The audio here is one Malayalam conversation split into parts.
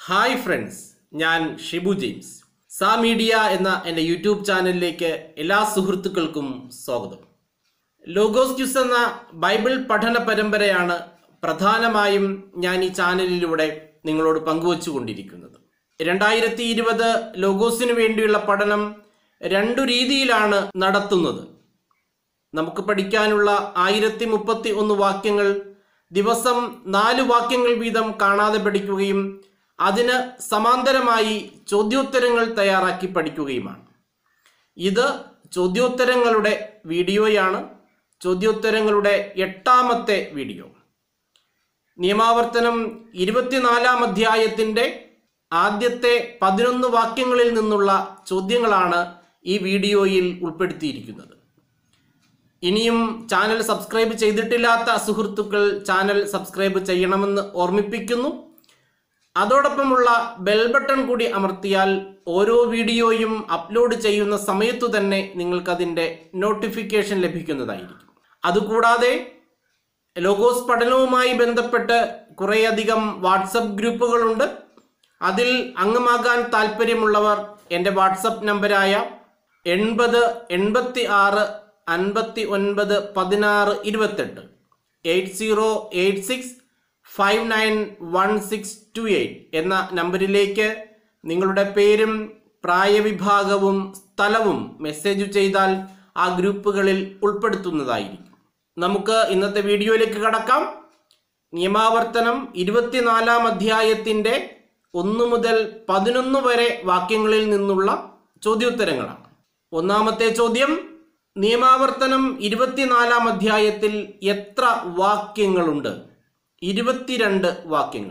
ഹായ് ഫ്രണ്ട്സ് ഞാൻ ഷിബു ജെയിംസ് സാ മീഡിയ എന്ന എൻ്റെ യൂട്യൂബ് ചാനലിലേക്ക് എല്ലാ സുഹൃത്തുക്കൾക്കും സ്വാഗതം ലോഗോസ് ക്യൂസ് എന്ന ബൈബിൾ പഠന പരമ്പരയാണ് പ്രധാനമായും ഞാൻ ഈ ചാനലിലൂടെ നിങ്ങളോട് പങ്കുവച്ചു കൊണ്ടിരിക്കുന്നത് രണ്ടായിരത്തി ഇരുപത് ലോഗോസിന് വേണ്ടിയുള്ള പഠനം രണ്ടു രീതിയിലാണ് നടത്തുന്നത് നമുക്ക് പഠിക്കാനുള്ള ആയിരത്തി മുപ്പത്തി ഒന്ന് വാക്യങ്ങൾ ദിവസം നാല് വാക്യങ്ങൾ വീതം കാണാതെ പഠിക്കുകയും അതിന് സമാന്തരമായി ചോദ്യോത്തരങ്ങൾ തയ്യാറാക്കി പഠിക്കുകയുമാണ് ഇത് ചോദ്യോത്തരങ്ങളുടെ വീഡിയോയാണ് ചോദ്യോത്തരങ്ങളുടെ എട്ടാമത്തെ വീഡിയോ നിയമാവർത്തനം ഇരുപത്തിനാലാം അധ്യായത്തിൻ്റെ ആദ്യത്തെ പതിനൊന്ന് വാക്യങ്ങളിൽ നിന്നുള്ള ചോദ്യങ്ങളാണ് ഈ വീഡിയോയിൽ ഉൾപ്പെടുത്തിയിരിക്കുന്നത് ഇനിയും ചാനൽ സബ്സ്ക്രൈബ് ചെയ്തിട്ടില്ലാത്ത സുഹൃത്തുക്കൾ ചാനൽ സബ്സ്ക്രൈബ് ചെയ്യണമെന്ന് ഓർമ്മിപ്പിക്കുന്നു അതോടൊപ്പമുള്ള ബെൽ ബട്ടൺ കൂടി അമർത്തിയാൽ ഓരോ വീഡിയോയും അപ്ലോഡ് ചെയ്യുന്ന സമയത്തു തന്നെ നിങ്ങൾക്കതിൻ്റെ നോട്ടിഫിക്കേഷൻ ലഭിക്കുന്നതായിരിക്കും അതുകൂടാതെ ലോഗോസ് പഠനവുമായി ബന്ധപ്പെട്ട് കുറേയധികം വാട്സപ്പ് ഗ്രൂപ്പുകളുണ്ട് അതിൽ അംഗമാകാൻ താല്പര്യമുള്ളവർ എൻ്റെ വാട്സപ്പ് നമ്പരായ എൺപത് എൺപത്തി ആറ് അൻപത്തി ഒൻപത് പതിനാറ് ഇരുപത്തെട്ട് eight zero eight six five nine one six two eight എന്ന നമ്പറിലേക്ക് നിങ്ങളുടെ പേരും പ്രായവിഭാഗവും സ്ഥലവും മെസ്സേജ് ചെയ്താൽ ആ ഗ്രൂപ്പുകളിൽ ഉൾപ്പെടുത്തുന്നതായിരിക്കും നമുക്ക് ഇന്നത്തെ വീഡിയോയിലേക്ക് കടക്കാം നിയമാവർത്തനം ഇരുപത്തിനാലാം അധ്യായത്തിൻ്റെ ഒന്ന് മുതൽ പതിനൊന്ന് വരെ വാക്യങ്ങളിൽ നിന്നുള്ള ചോദ്യോത്തരങ്ങളാണ് ഒന്നാമത്തെ ചോദ്യം നിയമാവർത്തനം ഇരുപത്തിനാലാം അധ്യായത്തിൽ എത്ര വാക്യങ്ങളുണ്ട് ഇരുപത്തിരണ്ട് വാക്യങ്ങൾ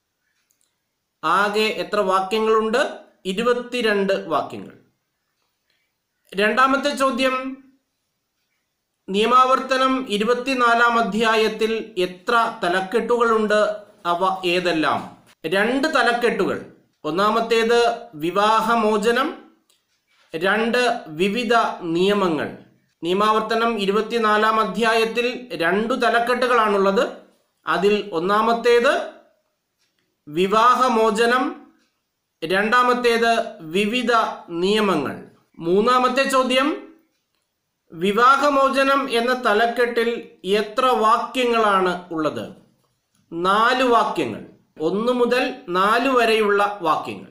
ആകെ എത്ര വാക്യങ്ങളുണ്ട് ഇരുപത്തിരണ്ട് വാക്യങ്ങൾ രണ്ടാമത്തെ ചോദ്യം നിയമാവർത്തനം ഇരുപത്തിനാലാം അധ്യായത്തിൽ എത്ര തലക്കെട്ടുകളുണ്ട് അവ ഏതെല്ലാം രണ്ട് തലക്കെട്ടുകൾ ഒന്നാമത്തേത് വിവാഹമോചനം രണ്ട് വിവിധ നിയമങ്ങൾ നിയമാവർത്തനം ഇരുപത്തിനാലാം അധ്യായത്തിൽ രണ്ടു തലക്കെട്ടുകളാണുള്ളത് അതിൽ ഒന്നാമത്തേത് വിവാഹമോചനം രണ്ടാമത്തേത് വിവിധ നിയമങ്ങൾ മൂന്നാമത്തെ ചോദ്യം വിവാഹമോചനം എന്ന തലക്കെട്ടിൽ എത്ര വാക്യങ്ങളാണ് ഉള്ളത് നാല് വാക്യങ്ങൾ ഒന്ന് മുതൽ നാല് വരെയുള്ള വാക്യങ്ങൾ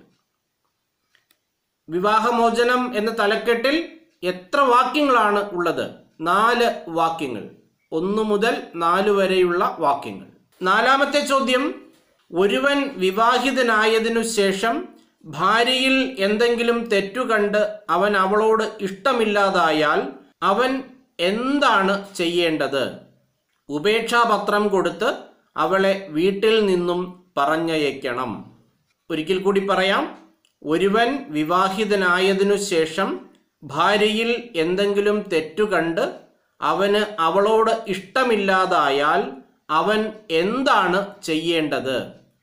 വിവാഹമോചനം എന്ന തലക്കെട്ടിൽ എത്ര വാക്യങ്ങളാണ് ഉള്ളത് നാല് വാക്യങ്ങൾ ഒന്ന് മുതൽ നാല് വരെയുള്ള വാക്യങ്ങൾ നാലാമത്തെ ചോദ്യം ഒരുവൻ വിവാഹിതനായതിനു ശേഷം ഭാര്യയിൽ എന്തെങ്കിലും തെറ്റുകണ്ട് അവൻ അവളോട് ഇഷ്ടമില്ലാതായാൽ അവൻ എന്താണ് ചെയ്യേണ്ടത് ഉപേക്ഷാപത്രം കൊടുത്ത് അവളെ വീട്ടിൽ നിന്നും പറഞ്ഞയക്കണം ഒരിക്കൽ കൂടി പറയാം ഒരുവൻ വിവാഹിതനായതിനു ശേഷം ഭാര്യയിൽ എന്തെങ്കിലും തെറ്റുകണ്ട് അവന് അവളോട് ഇഷ്ടമില്ലാതായാൽ അവൻ എന്താണ് ചെയ്യേണ്ടത്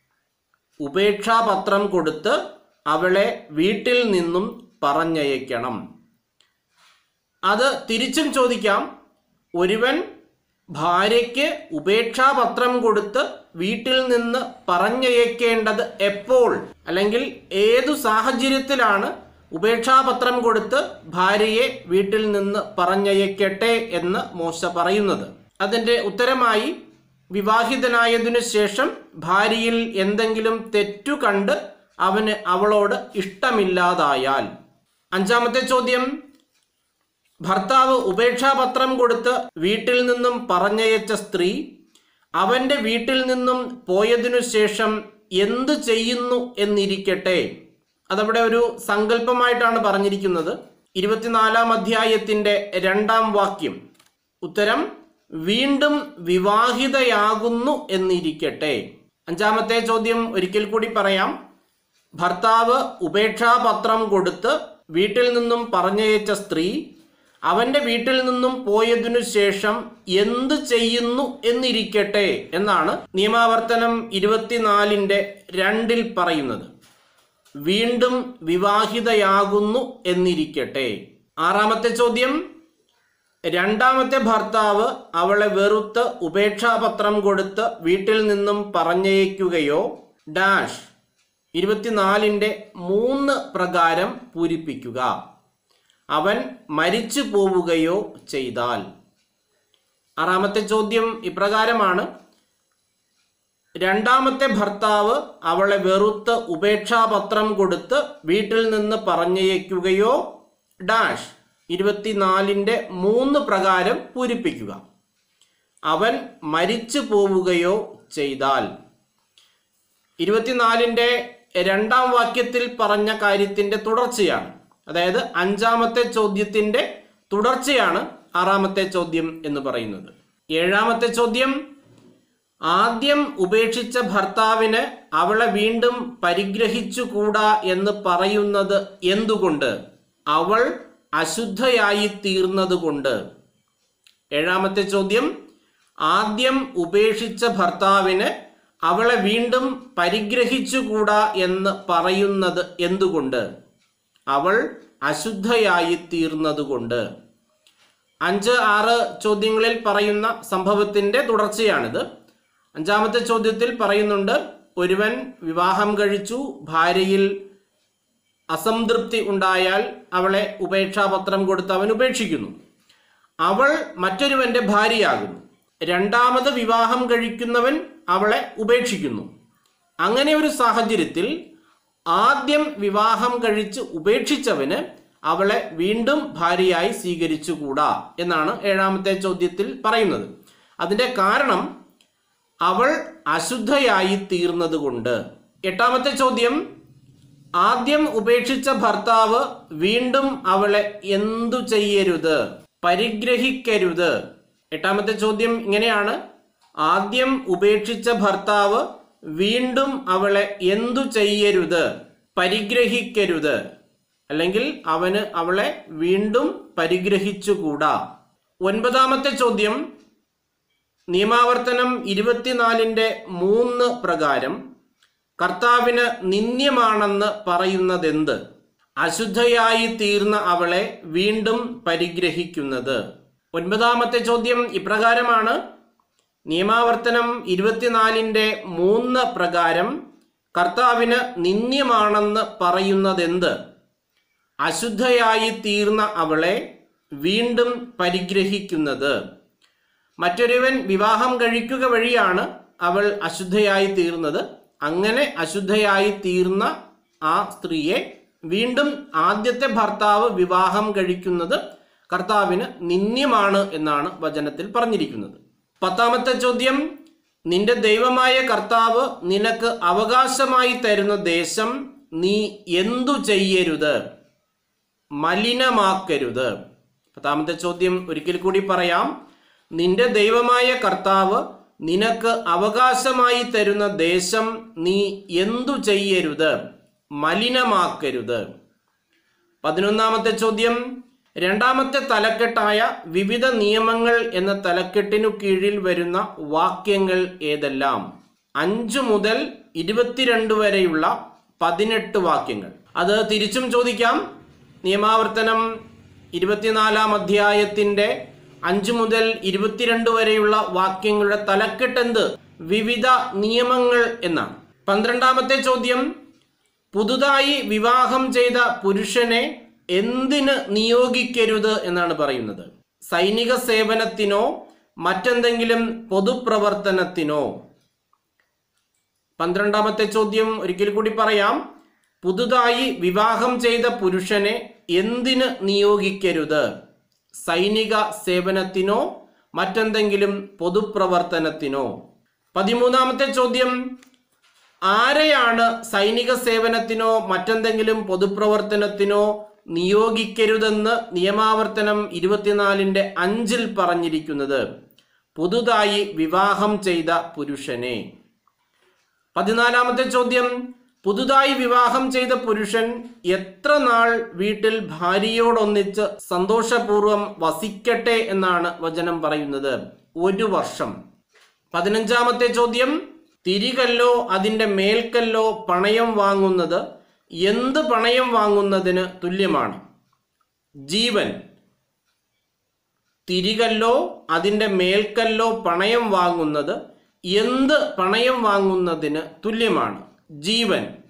ഉപേക്ഷാപത്രം കൊടുത്ത് അവളെ വീട്ടിൽ നിന്നും പറഞ്ഞയക്കണം അത് തിരിച്ചും ചോദിക്കാം ഒരുവൻ ഭാര്യയ്ക്ക് ഉപേക്ഷാപത്രം കൊടുത്ത് വീട്ടിൽ നിന്ന് പറഞ്ഞയക്കേണ്ടത് എപ്പോൾ അല്ലെങ്കിൽ ഏതു സാഹചര്യത്തിലാണ് ഉപേക്ഷാപത്രം കൊടുത്ത് ഭാര്യയെ വീട്ടിൽ നിന്ന് പറഞ്ഞയക്കട്ടെ എന്ന് മോശ പറയുന്നത് അതിൻ്റെ ഉത്തരമായി വിവാഹിതനായതിനു ശേഷം ഭാര്യയിൽ എന്തെങ്കിലും തെറ്റു കണ്ട് അവന് അവളോട് ഇഷ്ടമില്ലാതായാൽ അഞ്ചാമത്തെ ചോദ്യം ഭർത്താവ് ഉപേക്ഷാപത്രം കൊടുത്ത് വീട്ടിൽ നിന്നും പറഞ്ഞയച്ച സ്ത്രീ അവന്റെ വീട്ടിൽ നിന്നും പോയതിനു ശേഷം എന്തു ചെയ്യുന്നു എന്നിരിക്കട്ടെ അതവിടെ ഒരു സങ്കല്പമായിട്ടാണ് പറഞ്ഞിരിക്കുന്നത് ഇരുപത്തിനാലാം അധ്യായത്തിന്റെ രണ്ടാം വാക്യം ഉത്തരം വീണ്ടും വിവാഹിതയാകുന്നു എന്നിരിക്കട്ടെ അഞ്ചാമത്തെ ചോദ്യം ഒരിക്കൽ കൂടി പറയാം ഭർത്താവ് ഉപേക്ഷാപത്രം കൊടുത്ത് വീട്ടിൽ നിന്നും പറഞ്ഞയച്ച സ്ത്രീ അവന്റെ വീട്ടിൽ നിന്നും പോയതിനു ശേഷം എന്ത് ചെയ്യുന്നു എന്നിരിക്കട്ടെ എന്നാണ് നിയമാവർത്തനം ഇരുപത്തിനാലിൻ്റെ രണ്ടിൽ പറയുന്നത് വീണ്ടും വിവാഹിതയാകുന്നു എന്നിരിക്കട്ടെ ആറാമത്തെ ചോദ്യം രണ്ടാമത്തെ ഭർത്താവ് അവളെ വെറുത്ത് ഉപേക്ഷാപത്രം കൊടുത്ത് വീട്ടിൽ നിന്നും പറഞ്ഞയക്കുകയോ ഡാഷ് ഇരുപത്തിനാലിൻ്റെ മൂന്ന് പ്രകാരം പൂരിപ്പിക്കുക അവൻ മരിച്ചു പോവുകയോ ചെയ്താൽ ആറാമത്തെ ചോദ്യം ഇപ്രകാരമാണ് രണ്ടാമത്തെ ഭർത്താവ് അവളെ വെറുത്ത് ഉപേക്ഷാപത്രം കൊടുത്ത് വീട്ടിൽ നിന്ന് പറഞ്ഞയക്കുകയോ ഡാഷ് ഇരുപത്തിനാലിൻ്റെ മൂന്ന് പ്രകാരം പൂരിപ്പിക്കുക അവൻ മരിച്ചു പോവുകയോ ചെയ്താൽ ഇരുപത്തിനാലിൻ്റെ രണ്ടാം വാക്യത്തിൽ പറഞ്ഞ കാര്യത്തിൻ്റെ തുടർച്ചയാണ് അതായത് അഞ്ചാമത്തെ ചോദ്യത്തിൻ്റെ തുടർച്ചയാണ് ആറാമത്തെ ചോദ്യം എന്ന് പറയുന്നത് ഏഴാമത്തെ ചോദ്യം ആദ്യം ഉപേക്ഷിച്ച ഭർത്താവിന് അവളെ വീണ്ടും പരിഗ്രഹിച്ചുകൂടാ എന്ന് പറയുന്നത് എന്തുകൊണ്ട് അവൾ അശുദ്ധയായി തീർന്നതുകൊണ്ട് ഏഴാമത്തെ ചോദ്യം ആദ്യം ഉപേക്ഷിച്ച ഭർത്താവിന് അവളെ വീണ്ടും പരിഗ്രഹിച്ചുകൂടാ എന്ന് പറയുന്നത് എന്തുകൊണ്ട് അവൾ അശുദ്ധയായി തീർന്നതുകൊണ്ട് അഞ്ച് ആറ് ചോദ്യങ്ങളിൽ പറയുന്ന സംഭവത്തിന്റെ തുടർച്ചയാണിത് അഞ്ചാമത്തെ ചോദ്യത്തിൽ പറയുന്നുണ്ട് ഒരുവൻ വിവാഹം കഴിച്ചു ഭാര്യയിൽ അസംതൃപ്തി ഉണ്ടായാൽ അവളെ ഉപേക്ഷാപത്രം കൊടുത്ത് അവൻ ഉപേക്ഷിക്കുന്നു അവൾ മറ്റൊരുവന്റെ ഭാര്യയാകുന്നു രണ്ടാമത് വിവാഹം കഴിക്കുന്നവൻ അവളെ ഉപേക്ഷിക്കുന്നു അങ്ങനെ ഒരു സാഹചര്യത്തിൽ ആദ്യം വിവാഹം കഴിച്ച് ഉപേക്ഷിച്ചവന് അവളെ വീണ്ടും ഭാര്യയായി സ്വീകരിച്ചുകൂടാ എന്നാണ് ഏഴാമത്തെ ചോദ്യത്തിൽ പറയുന്നത് അതിന്റെ കാരണം അവൾ അശുദ്ധയായി തീർന്നതുകൊണ്ട് എട്ടാമത്തെ ചോദ്യം ആദ്യം ഉപേക്ഷിച്ച ഭർത്താവ് വീണ്ടും അവളെ എന്തു ചെയ്യരുത് പരിഗ്രഹിക്കരുത് എട്ടാമത്തെ ചോദ്യം ഇങ്ങനെയാണ് ആദ്യം ഉപേക്ഷിച്ച ഭർത്താവ് വീണ്ടും അവളെ എന്തു ചെയ്യരുത് പരിഗ്രഹിക്കരുത് അല്ലെങ്കിൽ അവന് അവളെ വീണ്ടും പരിഗ്രഹിച്ചുകൂടാ ഒൻപതാമത്തെ ചോദ്യം നിയമാവർത്തനം ഇരുപത്തിനാലിൻ്റെ മൂന്ന് പ്രകാരം കർത്താവിന് നിന്ദ്യമാണെന്ന് പറയുന്നതെന്ത് അശുദ്ധയായി തീർന്ന അവളെ വീണ്ടും പരിഗ്രഹിക്കുന്നത് ഒൻപതാമത്തെ ചോദ്യം ഇപ്രകാരമാണ് നിയമാവർത്തനം ഇരുപത്തിനാലിൻ്റെ മൂന്ന് പ്രകാരം കർത്താവിന് നിന്ദ്യമാണെന്ന് പറയുന്നതെന്ത് അശുദ്ധയായി തീർന്ന അവളെ വീണ്ടും പരിഗ്രഹിക്കുന്നത് മറ്റൊരുവൻ വിവാഹം കഴിക്കുക വഴിയാണ് അവൾ അശുദ്ധയായി തീർന്നത് അങ്ങനെ അശുദ്ധയായി തീർന്ന ആ സ്ത്രീയെ വീണ്ടും ആദ്യത്തെ ഭർത്താവ് വിവാഹം കഴിക്കുന്നത് കർത്താവിന് നിന്ദ്യമാണ് എന്നാണ് വചനത്തിൽ പറഞ്ഞിരിക്കുന്നത് പത്താമത്തെ ചോദ്യം നിന്റെ ദൈവമായ കർത്താവ് നിനക്ക് അവകാശമായി തരുന്ന ദേശം നീ എന്തു ചെയ്യരുത് മലിനമാക്കരുത് പത്താമത്തെ ചോദ്യം ഒരിക്കൽ കൂടി പറയാം നിന്റെ ദൈവമായ കർത്താവ് നിനക്ക് അവകാശമായി തരുന്ന ദേശം നീ എന്തു ചെയ്യരുത് മലിനമാക്കരുത് പതിനൊന്നാമത്തെ ചോദ്യം രണ്ടാമത്തെ തലക്കെട്ടായ വിവിധ നിയമങ്ങൾ എന്ന തലക്കെട്ടിനു കീഴിൽ വരുന്ന വാക്യങ്ങൾ ഏതെല്ലാം അഞ്ചു മുതൽ ഇരുപത്തിരണ്ട് വരെയുള്ള പതിനെട്ട് വാക്യങ്ങൾ അത് തിരിച്ചും ചോദിക്കാം നിയമാവർത്തനം ഇരുപത്തിനാലാം അധ്യായത്തിന്റെ അഞ്ചു മുതൽ ഇരുപത്തിരണ്ട് വരെയുള്ള വാക്യങ്ങളുടെ തലക്കെട്ടെന്ത് വിവിധ നിയമങ്ങൾ എന്നാണ് പന്ത്രണ്ടാമത്തെ ചോദ്യം പുതുതായി വിവാഹം ചെയ്ത പുരുഷനെ എന്തിന് നിയോഗിക്കരുത് എന്നാണ് പറയുന്നത് സൈനിക സേവനത്തിനോ മറ്റെന്തെങ്കിലും പൊതുപ്രവർത്തനത്തിനോ പന്ത്രണ്ടാമത്തെ ചോദ്യം ഒരിക്കൽ കൂടി പറയാം പുതുതായി വിവാഹം ചെയ്ത പുരുഷനെ എന്തിന് നിയോഗിക്കരുത് സൈനിക സേവനത്തിനോ മറ്റെന്തെങ്കിലും പൊതുപ്രവർത്തനത്തിനോ പതിമൂന്നാമത്തെ ചോദ്യം ആരെയാണ് സൈനിക സേവനത്തിനോ മറ്റെന്തെങ്കിലും പൊതുപ്രവർത്തനത്തിനോ നിയോഗിക്കരുതെന്ന് നിയമാവർത്തനം ഇരുപത്തിനാലിൻ്റെ അഞ്ചിൽ പറഞ്ഞിരിക്കുന്നത് പുതുതായി വിവാഹം ചെയ്ത പുരുഷനെ പതിനാലാമത്തെ ചോദ്യം പുതുതായി വിവാഹം ചെയ്ത പുരുഷൻ എത്ര നാൾ വീട്ടിൽ ഭാര്യയോടൊന്നിച്ച് സന്തോഷപൂർവം വസിക്കട്ടെ എന്നാണ് വചനം പറയുന്നത് ഒരു വർഷം പതിനഞ്ചാമത്തെ ചോദ്യം തിരികല്ലോ അതിൻ്റെ മേൽക്കല്ലോ പണയം വാങ്ങുന്നത് എന്ത് പണയം വാങ്ങുന്നതിന് തുല്യമാണ് ജീവൻ തിരികല്ലോ അതിൻ്റെ മേൽക്കല്ലോ പണയം വാങ്ങുന്നത് എന്ത് പണയം വാങ്ങുന്നതിന് തുല്യമാണ് ജീവൻ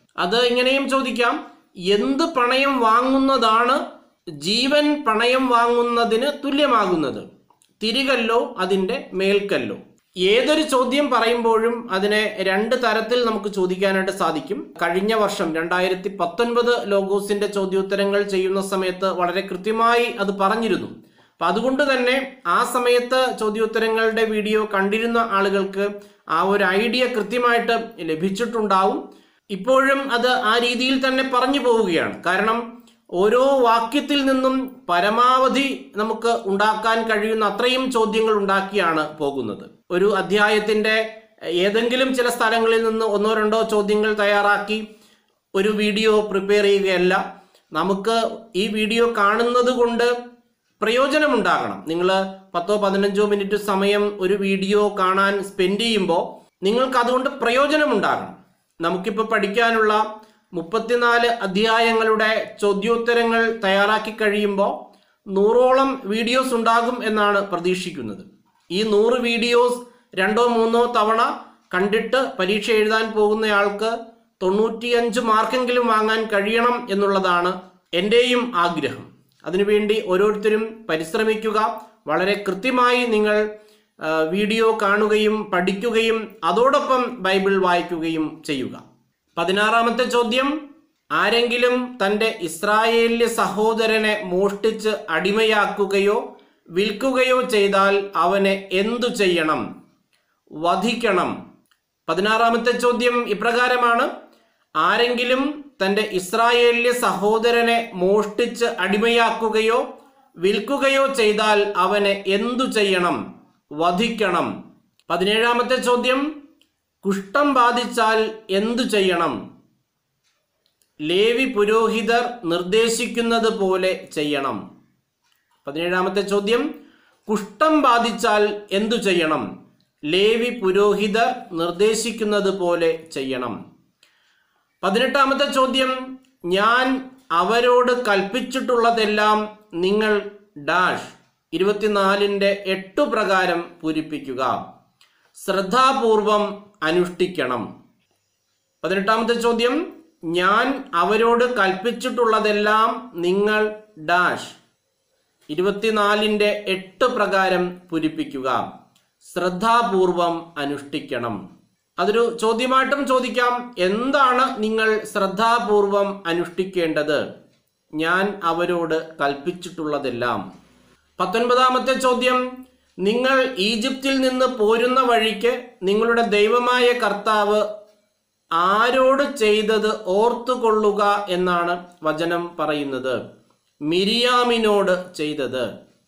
അത് ഇങ്ങനെയും ചോദിക്കാം എന്ത് പണയം വാങ്ങുന്നതാണ് ജീവൻ പണയം വാങ്ങുന്നതിന് തുല്യമാകുന്നത് തിരികല്ലോ അതിൻ്റെ മേൽക്കല്ലോ ഏതൊരു ചോദ്യം പറയുമ്പോഴും അതിനെ രണ്ട് തരത്തിൽ നമുക്ക് ചോദിക്കാനായിട്ട് സാധിക്കും കഴിഞ്ഞ വർഷം രണ്ടായിരത്തി പത്തൊൻപത് ലോഗോസിന്റെ ചോദ്യോത്തരങ്ങൾ ചെയ്യുന്ന സമയത്ത് വളരെ കൃത്യമായി അത് പറഞ്ഞിരുന്നു അപ്പൊ അതുകൊണ്ട് തന്നെ ആ സമയത്ത് ചോദ്യോത്തരങ്ങളുടെ വീഡിയോ കണ്ടിരുന്ന ആളുകൾക്ക് ആ ഒരു ഐഡിയ കൃത്യമായിട്ട് ലഭിച്ചിട്ടുണ്ടാവും ഇപ്പോഴും അത് ആ രീതിയിൽ തന്നെ പറഞ്ഞു പോവുകയാണ് കാരണം ഓരോ വാക്യത്തിൽ നിന്നും പരമാവധി നമുക്ക് ഉണ്ടാക്കാൻ കഴിയുന്ന അത്രയും ചോദ്യങ്ങൾ ഉണ്ടാക്കിയാണ് പോകുന്നത് ഒരു അധ്യായത്തിന്റെ ഏതെങ്കിലും ചില സ്ഥലങ്ങളിൽ നിന്ന് ഒന്നോ രണ്ടോ ചോദ്യങ്ങൾ തയ്യാറാക്കി ഒരു വീഡിയോ പ്രിപ്പയർ ചെയ്യുകയല്ല നമുക്ക് ഈ വീഡിയോ കാണുന്നത് കൊണ്ട് പ്രയോജനമുണ്ടാകണം നിങ്ങൾ പത്തോ പതിനഞ്ചോ മിനിറ്റ് സമയം ഒരു വീഡിയോ കാണാൻ സ്പെൻഡ് ചെയ്യുമ്പോൾ നിങ്ങൾക്ക് അതുകൊണ്ട് പ്രയോജനമുണ്ടാകണം നമുക്കിപ്പോൾ പഠിക്കാനുള്ള മുപ്പത്തിനാല് അധ്യായങ്ങളുടെ ചോദ്യോത്തരങ്ങൾ തയ്യാറാക്കി കഴിയുമ്പോൾ നൂറോളം വീഡിയോസ് ഉണ്ടാകും എന്നാണ് പ്രതീക്ഷിക്കുന്നത് ഈ നൂറ് വീഡിയോസ് രണ്ടോ മൂന്നോ തവണ കണ്ടിട്ട് പരീക്ഷ എഴുതാൻ പോകുന്നയാൾക്ക് തൊണ്ണൂറ്റിയഞ്ച് മാർക്കെങ്കിലും വാങ്ങാൻ കഴിയണം എന്നുള്ളതാണ് എൻ്റെയും ആഗ്രഹം അതിനുവേണ്ടി ഓരോരുത്തരും പരിശ്രമിക്കുക വളരെ കൃത്യമായി നിങ്ങൾ ആ, വീഡിയോ കാണുകയും പഠിക്കുകയും അതോടൊപ്പം ബൈബിൾ വായിക്കുകയും ചെയ്യുക പതിനാറാമത്തെ ചോദ്യം ആരെങ്കിലും തൻ്റെ ഇസ്രായേലിയ സഹോദരനെ മോഷ്ടിച്ച് അടിമയാക്കുകയോ വിൽക്കുകയോ ചെയ്താൽ അവനെ എന്തു ചെയ്യണം വധിക്കണം പതിനാറാമത്തെ ചോദ്യം ഇപ്രകാരമാണ് ആരെങ്കിലും തൻ്റെ ഇസ്രായേലിയ സഹോദരനെ മോഷ്ടിച്ച് അടിമയാക്കുകയോ വിൽക്കുകയോ ചെയ്താൽ അവനെ എന്തു ചെയ്യണം വധിക്കണം പതിനേഴാമത്തെ ചോദ്യം കുഷ്ഠം ബാധിച്ചാൽ എന്തു ചെയ്യണം ലേവി പുരോഹിതർ നിർദ്ദേശിക്കുന്നത് പോലെ ചെയ്യണം പതിനേഴാമത്തെ ചോദ്യം കുഷ്ഠം ബാധിച്ചാൽ എന്തു ചെയ്യണം ലേവി പുരോഹിതർ നിർദ്ദേശിക്കുന്നത് പോലെ ചെയ്യണം പതിനെട്ടാമത്തെ ചോദ്യം ഞാൻ അവരോട് കൽപ്പിച്ചിട്ടുള്ളതെല്ലാം നിങ്ങൾ ഡാഷ് ഇരുപത്തിനാലിൻ്റെ എട്ടു പ്രകാരം പൂരിപ്പിക്കുക ശ്രദ്ധാപൂർവം അനുഷ്ഠിക്കണം പതിനെട്ടാമത്തെ ചോദ്യം ഞാൻ അവരോട് കൽപ്പിച്ചിട്ടുള്ളതെല്ലാം നിങ്ങൾ ഡാഷ് ഇരുപത്തിനാലിൻ്റെ എട്ട് പ്രകാരം പൂരിപ്പിക്കുക ശ്രദ്ധാപൂർവം അനുഷ്ഠിക്കണം അതൊരു ചോദ്യമായിട്ടും ചോദിക്കാം എന്താണ് നിങ്ങൾ ശ്രദ്ധാപൂർവം അനുഷ്ഠിക്കേണ്ടത് ഞാൻ അവരോട് കൽപ്പിച്ചിട്ടുള്ളതെല്ലാം പത്തൊൻപതാമത്തെ ചോദ്യം നിങ്ങൾ ഈജിപ്തിൽ നിന്ന് പോരുന്ന വഴിക്ക് നിങ്ങളുടെ ദൈവമായ കർത്താവ് ആരോട് ചെയ്തത് ഓർത്തുകൊള്ളുക എന്നാണ് വചനം പറയുന്നത് മിരിയാമിനോട് ചെയ്തത്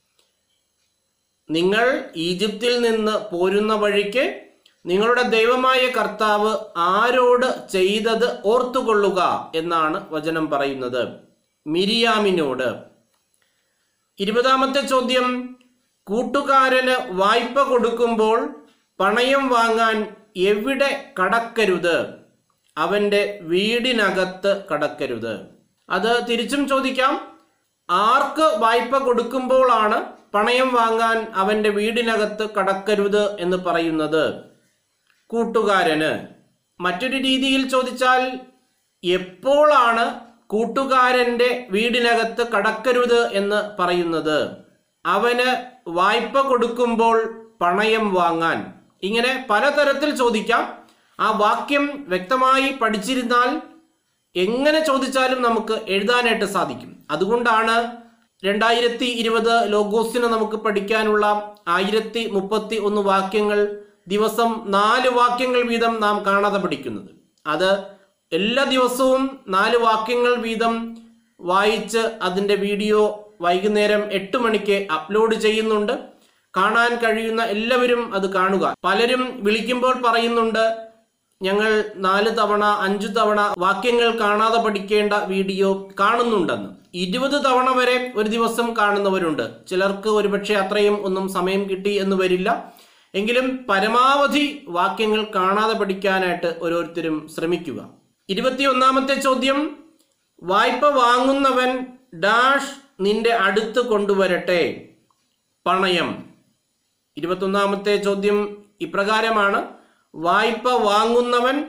നിങ്ങൾ ഈജിപ്തിൽ നിന്ന് പോരുന്ന വഴിക്ക് നിങ്ങളുടെ ദൈവമായ കർത്താവ് ആരോട് ചെയ്തത് ഓർത്തുകൊള്ളുക എന്നാണ് വചനം പറയുന്നത് മിരിയാമിനോട് ഇരുപതാമത്തെ ചോദ്യം കൂട്ടുകാരന് വായ്പ കൊടുക്കുമ്പോൾ പണയം വാങ്ങാൻ എവിടെ കടക്കരുത് അവന്റെ വീടിനകത്ത് കടക്കരുത് അത് തിരിച്ചും ചോദിക്കാം ആർക്ക് വായ്പ കൊടുക്കുമ്പോഴാണ് പണയം വാങ്ങാൻ അവന്റെ വീടിനകത്ത് കടക്കരുത് എന്ന് പറയുന്നത് കൂട്ടുകാരന് മറ്റൊരു രീതിയിൽ ചോദിച്ചാൽ എപ്പോഴാണ് കൂട്ടുകാരന്റെ വീടിനകത്ത് കടക്കരുത് എന്ന് പറയുന്നത് അവന് വായ്പ കൊടുക്കുമ്പോൾ പണയം വാങ്ങാൻ ഇങ്ങനെ പലതരത്തിൽ ചോദിക്കാം ആ വാക്യം വ്യക്തമായി പഠിച്ചിരുന്നാൽ എങ്ങനെ ചോദിച്ചാലും നമുക്ക് എഴുതാനായിട്ട് സാധിക്കും അതുകൊണ്ടാണ് രണ്ടായിരത്തി ഇരുപത് ലോഗോസിന് നമുക്ക് പഠിക്കാനുള്ള ആയിരത്തി മുപ്പത്തി ഒന്ന് വാക്യങ്ങൾ ദിവസം നാല് വാക്യങ്ങൾ വീതം നാം കാണാതെ പഠിക്കുന്നത് അത് എല്ലാ ദിവസവും നാല് വാക്യങ്ങൾ വീതം വായിച്ച് അതിൻ്റെ വീഡിയോ വൈകുന്നേരം എട്ട് മണിക്ക് അപ്ലോഡ് ചെയ്യുന്നുണ്ട് കാണാൻ കഴിയുന്ന എല്ലാവരും അത് കാണുക പലരും വിളിക്കുമ്പോൾ പറയുന്നുണ്ട് ഞങ്ങൾ നാല് തവണ അഞ്ചു തവണ വാക്യങ്ങൾ കാണാതെ പഠിക്കേണ്ട വീഡിയോ കാണുന്നുണ്ടെന്ന് ഇരുപത് തവണ വരെ ഒരു ദിവസം കാണുന്നവരുണ്ട് ചിലർക്ക് ഒരുപക്ഷെ അത്രയും ഒന്നും സമയം കിട്ടി എന്ന് വരില്ല എങ്കിലും പരമാവധി വാക്യങ്ങൾ കാണാതെ പഠിക്കാനായിട്ട് ഓരോരുത്തരും ശ്രമിക്കുക ഇരുപത്തിയൊന്നാമത്തെ ചോദ്യം വായ്പ വാങ്ങുന്നവൻ ഡാഷ് നിന്റെ അടുത്ത് കൊണ്ടുവരട്ടെ പണയം ഇരുപത്തൊന്നാമത്തെ ചോദ്യം ഇപ്രകാരമാണ് വായ്പ വാങ്ങുന്നവൻ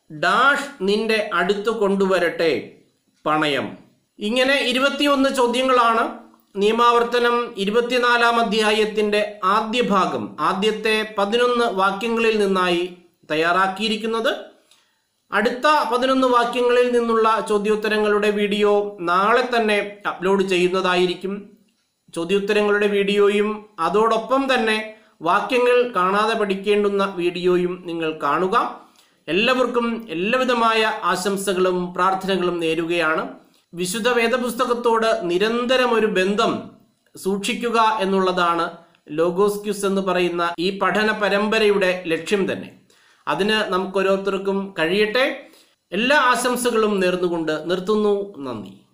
ഡാഷ് നിന്റെ അടുത്ത് കൊണ്ടുവരട്ടെ പണയം ഇങ്ങനെ ഇരുപത്തിയൊന്ന് ചോദ്യങ്ങളാണ് നിയമാവർത്തനം ഇരുപത്തിനാലാം അധ്യായത്തിന്റെ ആദ്യ ഭാഗം ആദ്യത്തെ പതിനൊന്ന് വാക്യങ്ങളിൽ നിന്നായി തയ്യാറാക്കിയിരിക്കുന്നത് അടുത്ത പതിനൊന്ന് വാക്യങ്ങളിൽ നിന്നുള്ള ചോദ്യോത്തരങ്ങളുടെ വീഡിയോ നാളെ തന്നെ അപ്ലോഡ് ചെയ്യുന്നതായിരിക്കും ചോദ്യോത്തരങ്ങളുടെ വീഡിയോയും അതോടൊപ്പം തന്നെ വാക്യങ്ങൾ കാണാതെ പഠിക്കേണ്ടുന്ന വീഡിയോയും നിങ്ങൾ കാണുക എല്ലാവർക്കും എല്ലാവിധമായ ആശംസകളും പ്രാർത്ഥനകളും നേരുകയാണ് വിശുദ്ധ വേദപുസ്തകത്തോട് നിരന്തരം ഒരു ബന്ധം സൂക്ഷിക്കുക എന്നുള്ളതാണ് ലോഗോസ് ക്യൂസ് എന്ന് പറയുന്ന ഈ പഠന പരമ്പരയുടെ ലക്ഷ്യം തന്നെ അതിന് നമുക്ക് ഓരോരുത്തർക്കും കഴിയട്ടെ എല്ലാ ആശംസകളും നേർന്നുകൊണ്ട് നിർത്തുന്നു നന്ദി